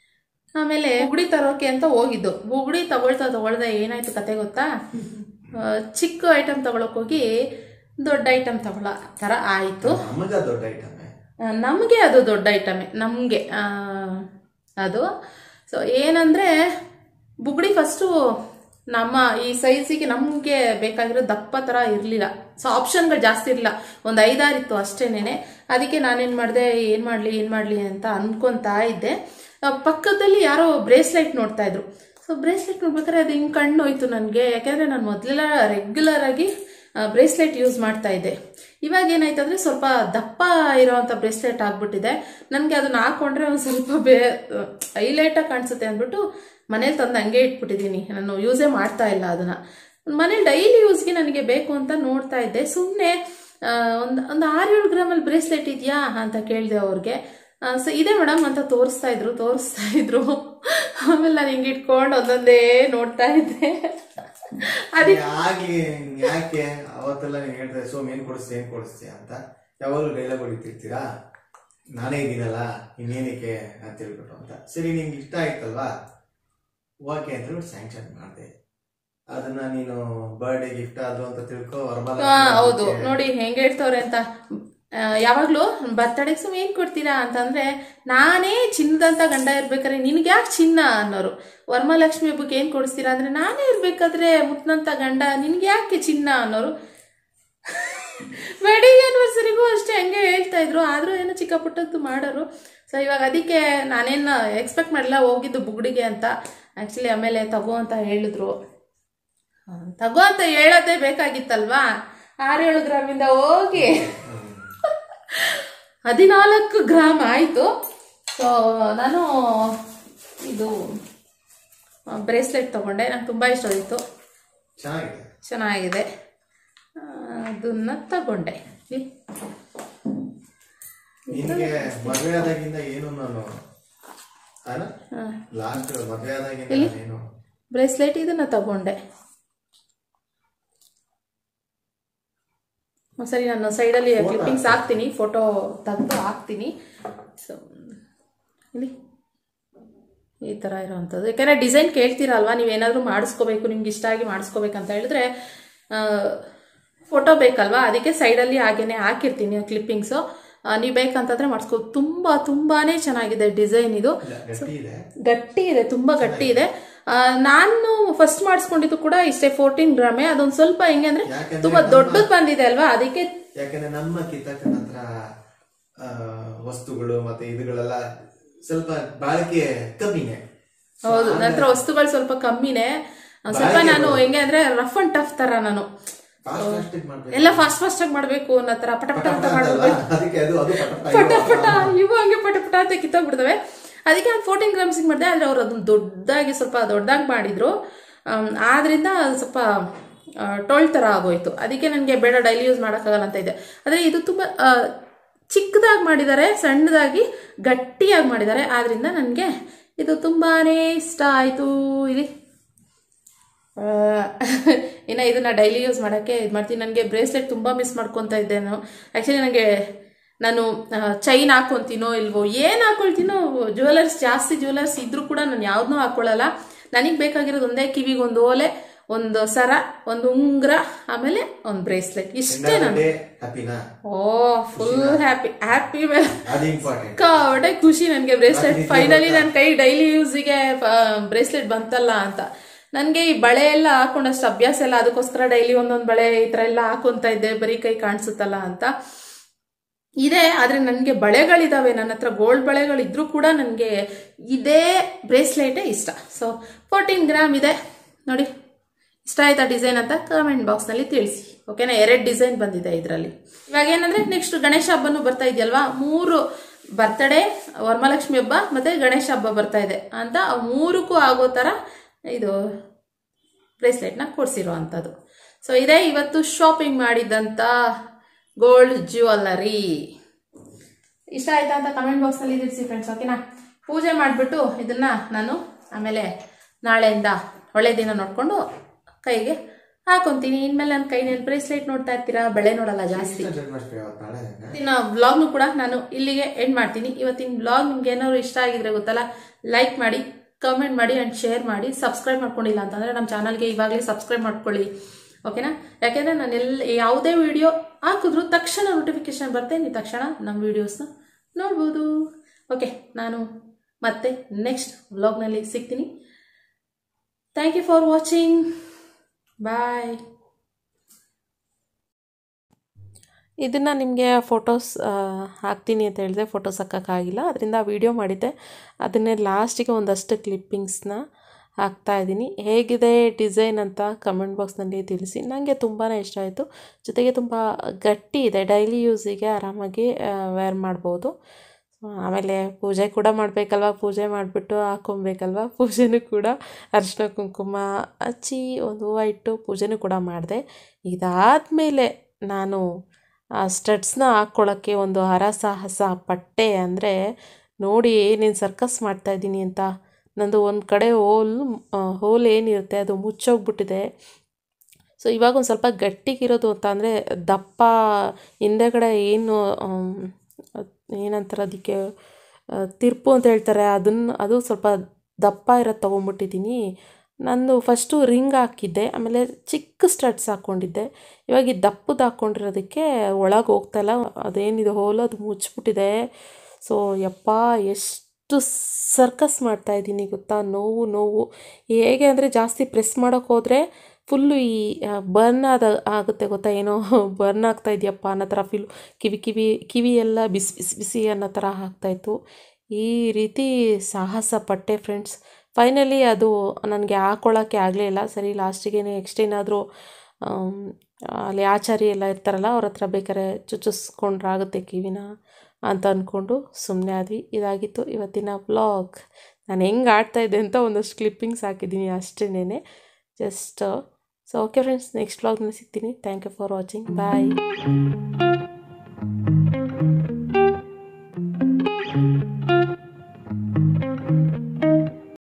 A: ಆಮೇಲೆ ಬುಗುಡಿ ತರೋಕೆ ಅಂತ ಹೋಗಿದ್ದು ಬುಗುಡಿ ತಗೊಳ್ತಾ ತಗೊಳ್ದೆ ಏನಾಯ್ತು ಕತೆ ಗೊತ್ತಾ ಆ, ಚಿಕ್ಕ ಐಟಮ್ ತಗೊಳಕ್ ಹೋಗಿ ದೊಡ್ಡ ಐಟಮ್ ತಗೊಳ್ಳೋ ಥರ ಆಯಿತು
C: ನಮಗ ದೊಡ್ಡ ಐಟಮ್
A: ನಮಗೆ ಅದು ದೊಡ್ಡ ಐಟಮೇ ನಮಗೆ ಅದು ಸೊ ಏನಂದರೆ ಬುಗುಡಿ ಫಸ್ಟು ನಮ್ಮ ಈ ಸೈಜಿಗೆ ನಮಗೆ ಬೇಕಾಗಿರೋ ದಪ್ಪ ಥರ ಇರಲಿಲ್ಲ ಸೊ ಆಪ್ಷನ್ಗಳು ಜಾಸ್ತಿ ಇರಲಿಲ್ಲ ಒಂದು ಐದಾರು ಇತ್ತು ಅಷ್ಟೇನೆ ಅದಕ್ಕೆ ನಾನೇನು ಮಾಡಿದೆ ಏನು ಮಾಡಲಿ ಏನು ಮಾಡಲಿ ಅಂತ ಅನ್ಕೊತಾ ಇದ್ದೆ ಆ, ಪಕ್ಕದಲ್ಲಿ ಯಾರೋ ಬ್ರೇಸ್ಲೈಟ್ ನೋಡ್ತಾ ಇದ್ರು ಸೊ ಬ್ರೇಸ್ಲೆಟ್ ನೋಡ್ಬೇಕಾದ್ರೆ ಅದು ಹಿಂಗೆ ಕಣ್ಣು ಹೋಯ್ತು ನನಗೆ ಯಾಕೆಂದರೆ ನಾನು ಮೊದಲೆಲ್ಲ ರೆಗ್ಯುಲರ್ ಆಗಿ ಬ್ರೇಸ್ಲೆಟ್ ಯೂಸ್ ಮಾಡ್ತಾ ಇದ್ದೆ ಇವಾಗ ಏನಾಯ್ತು ಅಂದರೆ ಸ್ವಲ್ಪ ದಪ್ಪ ಇರೋವಂಥ ಬ್ರೇಸ್ಲೆಟ್ ಆಗ್ಬಿಟ್ಟಿದೆ ನನಗೆ ಅದನ್ನ ಹಾಕೊಂಡ್ರೆ ಒಂದು ಸ್ವಲ್ಪ ಬೇ ಹೈಲೈಟಾಗಿ ಕಾಣಿಸುತ್ತೆ ಅಂದ್ಬಿಟ್ಟು ಮನೇಲಿ ತಂದು ಹಂಗೆ ಇಟ್ಬಿಟ್ಟಿದ್ದೀನಿ ನಾನು ಯೂಸೇ ಮಾಡ್ತಾ ಇಲ್ಲ ಅದನ್ನು ಮನೇಲಿ ಡೈಲಿ ಯೂಸ್ಗೆ ನನಗೆ ಬೇಕು ಅಂತ ನೋಡ್ತಾ ಇದ್ದೆ ಸುಮ್ಮನೆ ಒಂದು ಒಂದು ಆರು ಏಳು ಗ್ರಾಮಲ್ಲಿ ಬ್ರೇಸ್ಲೆಟ್ ಇದೆಯಾ ಅಂತ ಕೇಳಿದೆ ಅವ್ರಿಗೆ ಸೊ ಇದೆ ಮೇಡಮ್ ಅಂತ ತೋರಿಸ್ತಾ ಇದ್ರು ತೋರಿಸ್ತಾ ಇದ್ರು ಆಮೇಲೆ ನಾನು ಹಿಂಗೆ ಇಟ್ಕೊಂಡು ಒಂದೊಂದೇ ನೋಡ್ತಾ ಇದ್ದೆ ಅದಕ್ಕೆ
C: ಯಾಕೆ ಯಾಕೆ ಅವತ್ತೆಲ್ಲ ನೀನ್ ಹೇಳ್ದೆ ಸೋಮ್ ಏನ್ ಕೊಡಿಸ್ತಿ ಏನ್ ಕೊಡಿಸ್ತಿ ಅಂತ ಯಾವಾಗಲೂ ಡೈಲಾಗ್ ಹೊಡಿತಿರ್ತೀರಾ ನಾನೇ ಇದ್ದೀನಲ್ಲ ಇನ್ನೇನಕ್ಕೆ ಅಂತ ಹೇಳ್ಬಿಟ್ಟು ಅಂತ ಸರಿ ನಿಂಗೆ ಇಷ್ಟ ಆಯ್ತಲ್ವಾ ಓಕೆ ಅಂತ ಹೇಳ್ಬಿಟ್ಟು ಸ್ಯಾಂಕ್ಷನ್ ಮಾಡಿದೆ ಅದನ್ನ ನೀನು ಬರ್ಡೇ ಗಿಫ್ಟ್ ಅದು ಅಂತ ತಿಳ್ಕೊ ವರಮಾಲ
A: ಹಾ ಹೌದು ನೋಡಿ ಹೆಂಗ್ ಹೇಳ್ತವ್ರೆ ಅಂತ ಆ, ಯಾವಾಗ್ಲೂ ಬರ್ತಡೆಗೆ ಸುಮ್ ಏನ್ ಕೊಡ್ತೀರಾ ಅಂತಂದ್ರೆ ನಾನೇ ಚಿನ್ನದಂತ ಗಂಡ ಇರ್ಬೇಕಾದ್ರೆ ನಿನ್ಗೆ ಯಾಕೆ ಚಿನ್ನ ಅನ್ನೋರು ವರಮಹಾಲಕ್ಷ್ಮಿ ಹಬ್ಬಕ್ಕೆ ಏನ್ ಕೊಡಿಸ್ತೀರಾ ಅಂದ್ರೆ ನಾನೇ ಇರ್ಬೇಕಾದ್ರೆ ಮುತ್ನಂತ ಗಂಡ ನಿನ್ಗೆ ಯಾಕೆ ಚಿನ್ನ ಅನ್ನೋರು ವೆಡ್ಡಿಂಗ್ ಆನಿವರ್ಸರಿಗೂ ಅಷ್ಟೇ ಹಂಗೆ ಹೇಳ್ತಾ ಇದ್ರು ಆದ್ರೂ ಏನೋ ಚಿಕ್ಕ ಪುಟ್ಟದ್ದು ಮಾಡೋರು ಸೊ ಇವಾಗ ಅದಕ್ಕೆ ನಾನೇನು ಎಕ್ಸ್ಪೆಕ್ಟ್ ಮಾಡಿಲ್ಲ ಹೋಗಿದ್ದು ಬುಗುಡಿಗೆ ಅಂತ ಆ್ಯಕ್ಚುಲಿ ಆಮೇಲೆ ತಗೋ ಅಂತ ಹೇಳಿದ್ರು ಆ, ತಗೋ ಅಂತ ಹೇಳೋದೇ ಬೇಕಾಗಿತ್ತಲ್ವಾ ಆರೇಳು ಗ್ರಾಮಿಂದ ಹೋಗಿ ಹದಿನಾಲ್ಕು ಗ್ರಾಮ್ ಆಯಿತು ಸೊ ನಾನು ಇದು ಬ್ರೇಸ್ಲೆಟ್ ತಗೊಂಡೆ ನಂಗೆ ತುಂಬ ಇಷ್ಟ ಆಯಿತು
C: ಚೆನ್ನಾಗಿದೆ
A: ಚೆನ್ನಾಗಿದೆ ಆ, ಅದನ್ನ ತಗೊಂಡೆ ಇಲ್ಲಿ
C: ನಿನ್ಗೆ ಮದ್ವೆ ಆದಾಗಿಂದ ಏನು ನಾನು ಲಾಸ್ಟ್ ಮದ್ವೆ ಆದಾಗಿಂದ ಏನು
A: ಬ್ರೇಸ್ಲೆಟ್ ಇದನ್ನ ತಗೊಂಡೆ ಒಂದ್ ಸರಿ ನಾನು ಸೈಡಲ್ಲಿ ಕ್ಲಿಪ್ಪಿಂಗ್ಸ್ ಹಾಕ್ತೀನಿ ಫೋಟೋ ತೆಗೆದು ಹಾಕ್ತೀನಿ ಸೊ ಇಲ್ಲಿ ಈ ಥರ ಇರೋವಂಥದ್ದು ಯಾಕಂದರೆ ಡಿಸೈನ್ ಕೇಳ್ತೀರಲ್ವಾ ನೀವೇನಾದರೂ ಮಾಡಿಸ್ಕೋಬೇಕು ನಿಮ್ಗೆ ಇಷ್ಟ ಆಗಿ ಮಾಡಿಸ್ಕೋಬೇಕಂತ ಹೇಳಿದ್ರೆ ಫೋಟೋ ಬೇಕಲ್ವಾ ಅದಕ್ಕೆ ಸೈಡಲ್ಲಿ ಹಾಗೇನೆ ಹಾಕಿರ್ತೀನಿ ಕ್ಲಿಪ್ಪಿಂಗ್ಸು ನೀವು ಬೇಕಂತಂದ್ರೆ ಮಾಡಿಸ್ಕೋ ತುಂಬ ತುಂಬಾನೇ ಚೆನ್ನಾಗಿದೆ ಡಿಸೈನ್ ಇದು
C: ಇಲ್ಲ, ಗಟ್ಟಿ ಇದೆ
A: ಗಟ್ಟಿ ಇದೆ ತುಂಬಾ ಗಟ್ಟಿ ಇದೆ ಆ, ನಾನು ಫಸ್ಟ್ ಮಾಡಿಸ್ಕೊಂಡಿದ್ದು ಕೂಡ ಇಷ್ಟೇ ಫೋರ್ಟೀನ್ ಗ್ರಾಮೇ ಅದೊಂದು ಸ್ವಲ್ಪ ಹೆಂಗೆ ಅಂದ್ರೆ
C: ಯಾಕಂದ್ರೆ
A: ತುಂಬಾ ದೊಡ್ಡದು ಬಂದಿದೆ ಅಲ್ವಾ ಅದಕ್ಕೆ
C: ಯಾಕಂದ್ರೆ ನಮ್ಮ ಕಿತ್ತಕ್ಕನ ಹತ್ರ ಆ, ವಸ್ತುಗಳು ಮತ್ತೆ ಇದುಗಳೆಲ್ಲ ಸ್ವಲ್ಪ ಬಾಳಿಕೆ ಕಮ್ಮಿನೇ
A: ಹೌದು ನನ್ನ ಹತ್ರ ವಸ್ತುಗಳು ಸ್ವಲ್ಪ ಕಮ್ಮಿನೇ ಆ, ಸ್ವಲ್ಪ ನಾನು ಹೆಂಗೆ ಅಂದ್ರೆ ರಫ್ ಅಂಡ್ ಟಫ್ ತರ ನಾನು
C: ಫಾಸ್ಟ್ ಫಾಸ್ಟ್ ಮಾಡ್ಬೇಕು
A: ಎಲ್ಲ ಫಾಸ್ಟ್ ಫಾಸ್ಟ್ ಆಗಿ ಮಾಡ್ಬೇಕು ಅನ್ನೋ ತರ ಪಟ ಪಟ ಅಂತ
C: ಅಂತಲ್ಲ,
A: ಮಾಡ್ಬೇಕು
C: ಅದಕ್ಕೆ ಅದು ಅದು ಪಟ
A: ಪಟ ಪಟ ಇವು ಹಂಗೆ ಪಟ ಪಟ ಅಂತ ಕಿತ್ತೋಗ್ಬಿಡ್ತವೆ ಅದಕ್ಕೆ ನಾನು ಫೋರ್ಟೀನ್ ಗ್ರಾಮ್ಸಿಗೆ ಮಾಡಿದೆ ಆದರೆ ಅವ್ರು ಅದನ್ನ ದೊಡ್ಡದಾಗಿ ಸ್ವಲ್ಪ ದೊಡ್ಡದಾಗಿ ಮಾಡಿದ್ರು ಆಮ್, ಆದ್ರಿಂದ ಅದು ಸ್ವಲ್ಪ ಟೋಳ್ ಥರ ಆಗೋಯ್ತು ಅದಕ್ಕೆ ನನಗೆ ಬೇಡ ಡೈಲಿ ಯೂಸ್ ಮಾಡೋಕ್ಕಾಗಲ್ಲ ಅಂತ ಇದೆ ಆದರೆ ಇದು ತುಂಬ ಚಿಕ್ಕದಾಗಿ ಮಾಡಿದ್ದಾರೆ ಸಣ್ಣದಾಗಿ ಗಟ್ಟಿಯಾಗಿ ಮಾಡಿದ್ದಾರೆ ಆದ್ರಿಂದ ನನಗೆ ಇದು ತುಂಬಾ ಇಷ್ಟ ಆಯಿತು ಇಲ್ಲಿ ಆ, ಇನ್ನು ಇದನ್ನ ಡೈಲಿ ಯೂಸ್ ಮಾಡೋಕ್ಕೆ ಇದು ಮಾಡ್ತೀನಿ ನನಗೆ ಬ್ರೇಸ್ಲೆಟ್ ತುಂಬ ಮಿಸ್ ಮಾಡ್ಕೊತಾ ಇದ್ದೆ ನಾನು ಆ್ಯಕ್ಚುಲಿ ನನಗೆ ನಾನು ಚೈನ್ ಹಾಕೊತೀನೋ ಇಲ್ವೋ ಏನು ಹಾಕೊಳ್ತೀನೋ ಜ್ಯುವೆಲರ್ಸ್ ಜಾಸ್ತಿ ಜ್ಯುವೆಲರ್ಸ್ ಇದ್ರೂ ಕೂಡ ನಾನು ಯಾವ್ದನ್ನೂ ಹಾಕೊಳ್ಳಲ್ಲ ನನಗೆ ಬೇಕಾಗಿರೋದು ಒಂದೇ ಕಿವಿಗೆ ಒಂದು ಓಲೆ ಒಂದು ಸರ ಒಂದು ಉಂಗುರ ಆಮೇಲೆ ಒಂದು ಬ್ರೇಸ್ಲೆಟ್ ಇಷ್ಟೇ ನಾನು
C: ಹ್ಯಾಪಿನಾ
A: ಓ ಫುಲ್ ಹ್ಯಾಪಿ ಹ್ಯಾಪಿ
C: ಅದು ಇಂಪಾರ್ಟೆಂಟ್
A: ಸಿಕ್ಕಾಪಟ್ಟೆ ಖುಷಿ ನನಗೆ ಬ್ರೇಸ್ಲೆಟ್ ಫೈನಲಿ ನನ್ನ ಕೈ ಡೈಲಿ ಯೂಸಿಗೆ ಬ್ರೇಸ್ಲೆಟ್ ಬಂತಲ್ಲ ಅಂತ ನನಗೆ ಈ ಬಳೆ ಎಲ್ಲ ಹಾಕೊಂಡಷ್ಟು ಅಭ್ಯಾಸ ಇಲ್ಲ ಅದಕ್ಕೋಸ್ಕರ ಡೈಲಿ ಒಂದೊಂದು ಬಳೆ ಈ ಥರ ಎಲ್ಲ ಹಾಕೊಂತ ಇದ್ದೆ ಬರೀ ಕೈ ಕಾಣಿಸುತ್ತಲ್ಲ ಅಂತ ಇದೆ ಆದರೆ ನನಗೆ ಬಳೆಗಳಿದಾವೆ ನನ್ನ ಹತ್ರ ಗೋಲ್ಡ್ ಬಳೆಗಳಿದ್ರೂ ಕೂಡ ನನಗೆ ಇದೇ ಬ್ರೇಸ್ಲೆಟೇ ಇಷ್ಟ ಸೊ ಫೋರ್ಟೀನ್ ಗ್ರಾಮ್ ಇದೆ ನೋಡಿ ಇಷ್ಟ ಆಯ್ತಾ ಡಿಸೈನ್ ಅಂತ ಕಮೆಂಟ್ ಬಾಕ್ಸ್ನಲ್ಲಿ ತಿಳಿಸಿ ಓಕೆನಾ ಎರಡು ಡಿಸೈನ್ ಬಂದಿದೆ ಇದರಲ್ಲಿ ಇವಾಗ ಏನಂದ್ರೆ ನೆಕ್ಸ್ಟ್ ಗಣೇಶ ಹಬ್ಬನೂ ಬರ್ತಾ ಇದೆಯಲ್ವಾ ಮೂರು ಬರ್ತಡೇ ವರಮಹಾಲಕ್ಷ್ಮಿ ಹಬ್ಬ ಮತ್ತೆ ಗಣೇಶ ಹಬ್ಬ ಬರ್ತಾ ಇದೆ ಅಂತ ಆ ಮೂರಕ್ಕೂ ಆಗೋ ಥರ ಇದು ಬ್ರೇಸ್ಲೆಟ್ನ ಕೊಡಿಸಿರೋ ಅಂಥದ್ದು ಸೊ ಇದೇ ಇವತ್ತು ಶಾಪಿಂಗ್ ಮಾಡಿದ್ದಂಥ ಗೋಲ್ಡ್ ಜ್ಯುವೆಲ್ಲರಿ ಇಷ್ಟ ಆಯ್ತಾ ಅಂತ ಕಮೆಂಟ್ ಬಾಕ್ಸ್ನಲ್ಲಿ ತಿಳಿಸಿ ಫ್ರೆಂಡ್ಸ್ ಓಕೆನಾ ಪೂಜೆ ಮಾಡಿಬಿಟ್ಟು ಇದನ್ನ ನಾನು ಆಮೇಲೆ ನಾಳೆಯಿಂದ ಒಳ್ಳೆ ದಿನ ನೋಡಿಕೊಂಡು ಕೈಗೆ ಹಾಕೊಂತೀನಿ ಇನ್ಮೇಲೆ ನನ್ನ ಕೈನಲ್ಲಿ ಬ್ರೇಸ್ಲೆಟ್ ನೋಡ್ತಾ ಇರ್ತೀರಾ ಬೆಳೆ ನೋಡಲ್ಲ ಜಾಸ್ತಿ
C: ಜನ್ಮಾಷ್ಟಮಿ ಅವತ್ತು ನಾಳೆ
A: ಇವತ್ತಿನ ವ್ಲಾಗ್ನು ಕೂಡ ನಾನು ಇಲ್ಲಿಗೆ ಎಂಡ್ ಮಾಡ್ತೀನಿ ಇವತ್ತಿನ ವ್ಲಾಗ್ ನಿಮ್ಗೆ ಏನಾದ್ರು ಇಷ್ಟ ಆಗಿದ್ರೆ ಗೊತ್ತಲ್ಲ ಲೈಕ್ ಮಾಡಿ ಕಮೆಂಟ್ ಮಾಡಿ ಆ್ಯಂಡ್ ಶೇರ್ ಮಾಡಿ ಸಬ್ಸ್ಕ್ರೈಬ್ ಮಾಡ್ಕೊಂಡಿಲ್ಲ ಅಂತಂದರೆ ನಮ್ಮ ಚಾನಲ್ಗೆ ಇವಾಗಲೇ ಸಬ್ಸ್ಕ್ರೈಬ್ ಮಾಡ್ಕೊಳ್ಳಿ ಓಕೆನಾ ಯಾಕೆಂದರೆ ನಾನು ಎಲ್ಲ ಯಾವುದೇ ವಿಡಿಯೋ ಹಾಕಿದ್ರು ತಕ್ಷಣ ನೋಟಿಫಿಕೇಶನ್ ಬರುತ್ತೆ ನೀವು ತಕ್ಷಣ ನಮ್ಮ ವೀಡಿಯೋಸ್ನ ನೋಡ್ಬೋದು ಓಕೆ ನಾನು ಮತ್ತೆ ನೆಕ್ಸ್ಟ್ ವ್ಲಾಗ್ನಲ್ಲಿ ಸಿಗ್ತೀನಿ thank you for watching bye
D: ಇದನ್ನು ನಿಮಗೆ ಫೋಟೋಸ್ ಹಾಕ್ತೀನಿ ಅಂತ ಹೇಳಿದೆ ಫೋಟೋಸ್ ಹಾಕೋಕ್ಕಾಗಿಲ್ಲ ಅದರಿಂದ ವೀಡಿಯೋ ಮಾಡಿದ್ದೆ ಅದನ್ನೇ ಲಾಸ್ಟಿಗೆ ಒಂದಷ್ಟು ಕ್ಲಿಪ್ಪಿಂಗ್ಸ್ನ ಹಾಕ್ತಾ ಇದ್ದೀನಿ ಹೇಗಿದೆ ಡಿಸೈನ್ ಅಂತ ಕಮೆಂಟ್ ಬಾಕ್ಸ್ನಲ್ಲಿ ತಿಳಿಸಿ ನನಗೆ ತುಂಬಾ ಇಷ್ಟ ಆಯಿತು ಜೊತೆಗೆ ತುಂಬ ಗಟ್ಟಿ ಇದೆ ಡೈಲಿ ಯೂಸಿಗೆ ಆರಾಮಾಗಿ ವೇರ್ ಮಾಡ್ಬೋದು ಆಮೇಲೆ ಪೂಜೆ ಕೂಡ ಮಾಡಬೇಕಲ್ವ ಪೂಜೆ ಮಾಡಿಬಿಟ್ಟು ಹಾಕೊಬೇಕಲ್ವ ಪೂಜೆನೂ ಕೂಡ ಅರಿಶಿನ ಕುಂಕುಮ ಹಚ್ಚಿ ಒಂದು ಹೂವು ಇಟ್ಟು ಪೂಜೆನೂ ಕೂಡ ಮಾಡಿದೆ ಇದಾದಮೇಲೆ ನಾನು ಆ ಸ್ಟಡ್ಸ್ನ ಹಾಕ್ಕೊಳ್ಳೋಕ್ಕೆ ಒಂದು ಹರಸಾಹಸ ಪಟ್ಟೆ ಅಂದರೆ ನೋಡಿ ನೀನು ಸರ್ಕಸ್ ಮಾಡ್ತಾಯಿದ್ದೀನಿ ಅಂತ ನಂದು ಒಂದು ಕಡೆ ಹೋಲ್ ಹೋಲ್ ಏನಿರುತ್ತೆ ಅದು ಮುಚ್ಚೋಗ್ಬಿಟ್ಟಿದೆ ಸೊ ಇವಾಗ ಒಂದು ಸ್ವಲ್ಪ ಗಟ್ಟಿಗಿರೋದು ಅಂತ ಅಂದರೆ ದಪ್ಪ ಹಿಂದೆಗಡೆ ಏನು ಆಮ್, ಅದ್ ಏನಂತಾರೆ ಅದಕ್ಕೆ ಆ, ತಿರ್ಪು ಅಂತ ಹೇಳ್ತಾರೆ ಅದನ್ನು ಅದು ಸ್ವಲ್ಪ ದಪ್ಪ ಇರೋದು ತೊಗೊಂಬಿಟ್ಟಿದ್ದೀನಿ ನಂದು ಫಸ್ಟು ರಿಂಗ್ ಹಾಕಿದ್ದೆ ಆಮೇಲೆ ಚಿಕ್ಕ ಸ್ಟಡ್ಸ್ ಹಾಕ್ಕೊಂಡಿದ್ದೆ ಇವಾಗ ಈ ದಪ್ಪದು ಹಾಕ್ಕೊಂಡಿರೋದಕ್ಕೆ ಒಳಗೆ ಹೋಗ್ತಾಯಿಲ್ಲ ಅದೇನಿದೆ ಹೋಲು ಅದು ಮುಚ್ಚಿಬಿಟ್ಟಿದೆ ಸೊ ಯಪ್ಪ ಎಷ್ಟು ಸರ್ಕಸ್ ಮಾಡ್ತಾಯಿದ್ದೀನಿ ಗೊತ್ತಾ ನೋವು ನೋವು ಹೇಗೆ ಅಂದರೆ ಜಾಸ್ತಿ ಪ್ರೆಸ್ ಮಾಡೋಕ್ಕೆ ಹೋದರೆ ಫುಲ್ಲು ಈ ಬರ್ನ್ ಆದ ಆಗುತ್ತೆ ಗೊತ್ತಾ ಏನೋ ಬರ್ನ್ ಆಗ್ತಾ ಇದೆಯಪ್ಪ ಅನ್ನೋ ಥರ ಫೀಲ್ ಕಿವಿ ಕಿವಿ ಕಿವಿ ಎಲ್ಲ ಬಿಸಿ ಬಿಸಿ ಬಿಸಿ ಅನ್ನೋ ಥರ ಆಗ್ತಾಯಿತ್ತು ಈ ರೀತಿ ಸಾಹಸ ಪಟ್ಟೆ ಫ್ರೆಂಡ್ಸ್ ಫೈನಲಿ ಅದು ನನಗೆ ಹಾಕ್ಕೊಳ್ಳೋಕ್ಕೆ ಆಗಲಿಲ್ಲ ಸರಿ ಲಾಸ್ಟಿಗೆ ನೆಕ್ಸ್ಟ್ ಏನಾದರೂ ಅಲ್ಲಿ ಆಚಾರಿ ಎಲ್ಲ ಇರ್ತಾರಲ್ಲ ಅವ್ರ ಹತ್ರ ಬೇಕಾದ್ರೆ ಚುಚ್ಚಿಸ್ಕೊಂಡ್ರಾಗುತ್ತೆ ಕಿವಿನ ಅಂತ ಅಂದ್ಕೊಂಡು ಸುಮ್ಮನೆ ಆದ್ವಿ ಇದಾಗಿತ್ತು ಇವತ್ತಿನ ವ್ಲಾಗ್ ನಾನು ಹೆಂಗೆ ಆಡ್ತಾಯಿದ್ದೆ ಅಂತ ಒಂದಷ್ಟು ಕ್ಲಿಪ್ಪಿಂಗ್ಸ್ ಹಾಕಿದ್ದೀನಿ ಅಷ್ಟೇನೆ just so okay friends next ವ್ಲಾಗ್ನಲ್ಲಿ ಸಿಗ್ತೀನಿ thank you for watching bye